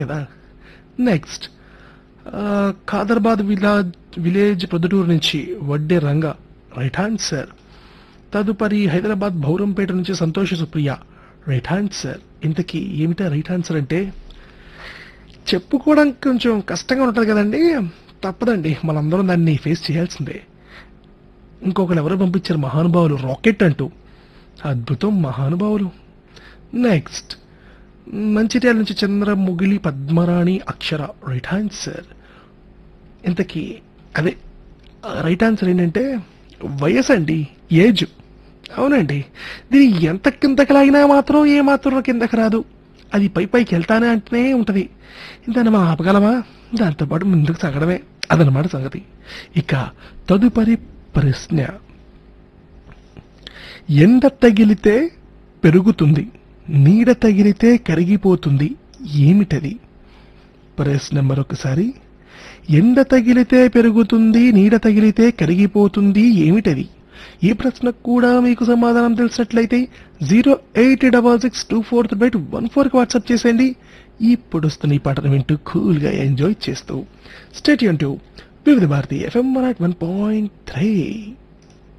కదా next Khadarbad village village Proddatur నుంచి వడ్డే రంగ రైట్ హ్యాండ్ సార్ తదుపరి హైదరాబాద్ భౌరంపేట నుంచి సంతోష సుప్రియ రైట్ హ్యాండ్ సార్ ఇంతకీ ఏమిటా రైట్ ఆన్సర్ అంటే చెప్పుకోవడానికి కొంచెం కష్టంగా ఉంటుంది కదండి తప్పదండి మనందరం దాన్ని ఫేస్ చేయాల్సిందే ఇంకొకరు ఎవరో పంపించారు మహానుభావులు రాకెట్ అంటూ అద్భుతం మహానుభావులు నెక్స్ట్ మంచిర్యాల నుంచి చంద్ర ముగిలి పద్మరాణి అక్షర రైట్ ఆన్సర్ ఇంతకీ అదే రైట్ ఆన్సర్ ఏంటంటే వయసు అండి ఏజ్ అవునండి దీని ఎంత కిందకి లాగినా మాత్రం ఏ మాత్రం కిందకి రాదు అది పై పైకి వెళ్తానే అంటూనే ఉంటది దాన్ని మనం ఆపగలమా దాంతోపాటు ముందుకు సాగడమే అదనమాట సంగతి ఇక తదుపరి ప్రశ్న ఎండ తగిలితే పెరుగుతుంది నీడ తగిలితే కరిగిపోతుంది ఏమిటది ప్రశ్న మరొకసారి ఎండ తగిలితే పెరుగుతుంది నీడ తగిలితే కరిగిపోతుంది ఏమిటది ఈ ప్రశ్నకు కూడా మీకు సమాధానం తెలిసినట్లయితే zero eight double six two four eight one ఫోర్కి వాట్సాప్ చేసేయండి ఇప్పుడు వస్తున్న ఈ పాటను వింటూ కూల్గా ఎంజాయ్ చేస్తూ స్టేట్ టు వివిధ Bharati FM one point three